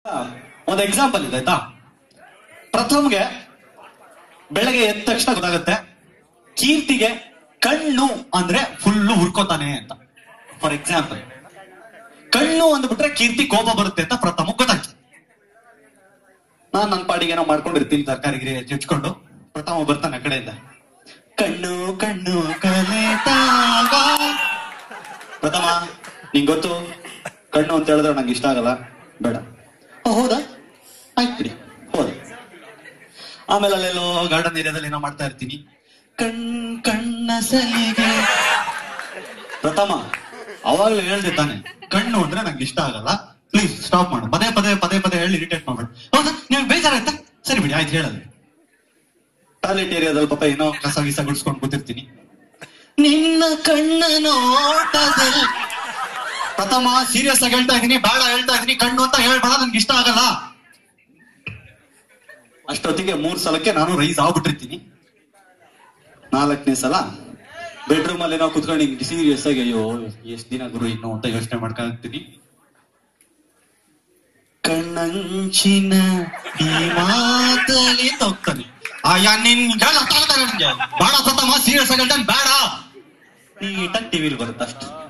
ಒಂದು ಎಕ್ಸಾಂಪಲ್ ಇದೆ ಆಯ್ತಾ ಪ್ರಥಮ್ಗೆ ಬೆಳಗ್ಗೆ ಎದ್ದ ತಕ್ಷಣ ಗೊತ್ತಾಗುತ್ತೆ ಕೀರ್ತಿಗೆ ಕಣ್ಣು ಅಂದ್ರೆ ಫುಲ್ಲು ಹುರ್ಕೋತಾನೆ ಅಂತ ಫಾರ್ ಎಕ್ಸಾಂಪಲ್ ಕಣ್ಣು ಅಂದ್ಬಿಟ್ರೆ ಕೀರ್ತಿ ಕೋಪ ಬರುತ್ತೆ ಅಂತ ಪ್ರಥಮ ಗೊತ್ತಾಯ್ತು ನಾನ್ ನನ್ನ ಪಾಡಿಗೆ ಏನೋ ಮಾಡ್ಕೊಂಡಿರ್ತೀನಿ ತರಕಾರಿ ಗಿರಿ ಹೆಚ್ಚಿಕೊಂಡು ಪ್ರಥಮ ಬರ್ತಾನೆ ಆ ಕಡೆಯಿಂದ ಕಣ್ಣು ಕಣ್ಣು ಕಲೆತಾಗ ಪ್ರಥಮ ನಿಂಗ್ ಗೊತ್ತು ಕಣ್ಣು ಅಂತ ಹೇಳಿದ್ರೆ ನಂಗೆ ಇಷ್ಟ ಆಗಲ್ಲ ಬೇಡ "ಓ, ಹೌದಾ ಆಯ್ತು ಬಿಡಿ ಹೋದ ಆಮೇಲೆ ಅಲ್ಲೆಲ್ಲೋ ಗಾರ್ಡನ್ ಏರಿಯಾದಲ್ಲಿ ಏನೋ ಮಾಡ್ತಾ ಇರ್ತೀನಿ ಕಣ್ ಕಣ್ಣ ಸಲಿಗೆ ಪ್ರಥಮ ಅವಾಗ್ಲೂ ಹೇಳ್ದೆ ತಾನೆ ಕಣ್ಣು ಅಂದ್ರೆ ನಂಗೆ ಇಷ್ಟ ಆಗಲ್ಲ ಪ್ಲೀಸ್ ಸ್ಟಾಪ್ ಮಾಡು ಪದೇ ಪದೇ ಪದೇ ಪದೇ ಹೇಳಿ ಇರಿಟೇಟ್ ಮಾಡ್ಬೇಡಿ ಹೌದಾ ನೀವು ಬೇಜಾರಾಯ್ತಾ ಸರಿ ಬಿಡಿ ಆಯ್ತು ಹೇಳಲ್ಲ ಟಾಯ್ಲೆಟ್ ಏರಿಯಾದಲ್ಲಿ ಪಾಪ ಏನೋ ಕಸ ಗಿಸ ಗುಡ್ಸ್ಕೊಂಡು ಕೂತಿರ್ತೀನಿ ನಿನ್ನ ಕಣ್ಣ ನೋಟದಲ್ಲಿ ಪ್ರಥಮ ಸೀರಿಯಸ್ ಆಗಿ ಹೇಳ್ತಾ ಇದೀನಿ ಬೇಡ ಹೇಳ್ತಾ ಇದೀನಿ ಕಣ್ಣು ಅಂತ ಹೇಳ್ಬೇಡ ನನ್ಗೆ ಇಷ್ಟ ಆಗಲ್ಲ ಅಷ್ಟೊತ್ತಿಗೆ ಮೂರ್ ಸಲಕ್ಕೆ ನಾನು ರೈಸ್ ಆಗ್ಬಿಟ್ಟಿರ್ತೀನಿ ನಾಲ್ಕನೇ ಸಲ ಬೆಡ್ರೂಮ್ ಅಲ್ಲಿ ನಾವು ಕುತ್ಕೊಂಡು ಹಿಂಗ್ ಸೀರಿಯಸ್ ಆಗಿ ಅಯ್ಯೋ ಎಷ್ಟ್ ದಿನ ಗುರು ಇನ್ನು ಅಂತ ಯೋಚನೆ ಮಾಡ್ಕೊಂತೀನಿ ಕಣ್ಣಂಚಿನ ಈ ಮಾತಲ್ಲಿ ಹೋಗ್ತಾನೆ ಅಯ್ಯ ನಿನ್ ಹೇಳ ಅರ್ಥ ಆಗ್ತಾ ಇಲ್ಲ ನಿನ್ಗೆ ಬೇಡ ಪ್ರಥಮ ಸೀರಿಯಸ್ ಆಗಿ ಹೇಳ್ತಾನೆ ಬೇಡ ನೀಟಾಗಿ ಟಿವಿಲಿ ಬರುತ್ತೆ ಅಷ್ಟು